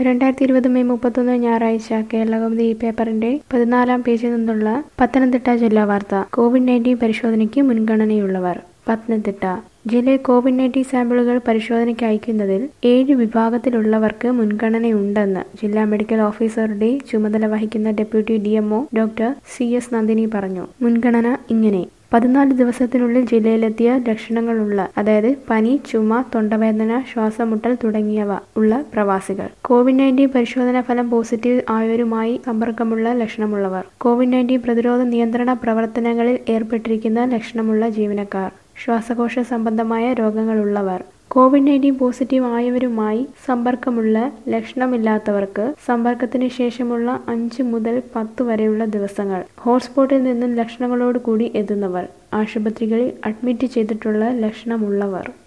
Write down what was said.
രണ്ടായിരത്തി ഇരുപത് മെയ് മുപ്പത്തൊന്ന് ഞായറാഴ്ച കേരളകൗമുദി ഈ പേപ്പറിന്റെ പതിനാലാം പേജിൽ നിന്നുള്ള പത്തനംതിട്ട ജില്ലാ വാർത്ത കോവിഡ് നയൻറ്റീൻ പരിശോധനയ്ക്ക് മുൻഗണനയുള്ളവർ പത്തനംതിട്ട ജില്ലയിൽ കോവിഡ് നയൻറ്റീൻ സാമ്പിളുകൾ പരിശോധനയ്ക്ക് അയക്കുന്നതിൽ ഏഴ് വിഭാഗത്തിലുള്ളവർക്ക് മുൻഗണനയുണ്ടെന്ന് ജില്ലാ മെഡിക്കൽ ഓഫീസറുടെ ചുമതല വഹിക്കുന്ന deputy DMO doctor C S Nandini പറഞ്ഞു മുൻഗണന ഇങ്ങനെ പതിനാല് ദിവസത്തിനുള്ളിൽ ജില്ലയിലെത്തിയ ലക്ഷണങ്ങളുള്ള അതായത് പനി ചുമ തൊണ്ടവേദന ശ്വാസമുട്ടൽ തുടങ്ങിയവ ഉള്ള പ്രവാസികൾ കോവിഡ് നയൻറ്റീൻ പരിശോധനാ ഫലം പോസിറ്റീവ് ആയവരുമായി സമ്പർക്കമുള്ള ലക്ഷണമുള്ളവർ കോവിഡ് നയൻറ്റീൻ പ്രതിരോധ നിയന്ത്രണ പ്രവർത്തനങ്ങളിൽ ഏർപ്പെട്ടിരിക്കുന്ന ലക്ഷണമുള്ള ജീവനക്കാർ ശ്വാസകോശ സംബന്ധമായ രോഗങ്ങളുള്ളവർ കോവിഡ് നയൻറ്റീൻ പോസിറ്റീവ് ആയവരുമായി സമ്പർക്കമുള്ള ലക്ഷണമില്ലാത്തവർക്ക് സമ്പർക്കത്തിന് ശേഷമുള്ള അഞ്ച് മുതൽ പത്ത് വരെയുള്ള ദിവസങ്ങൾ ഹോട്ട്സ്പോട്ടിൽ നിന്നും ലക്ഷണങ്ങളോട് കൂടി എത്തുന്നവർ ആശുപത്രികളിൽ അഡ്മിറ്റ് ചെയ്തിട്ടുള്ള ലക്ഷണമുള്ളവർ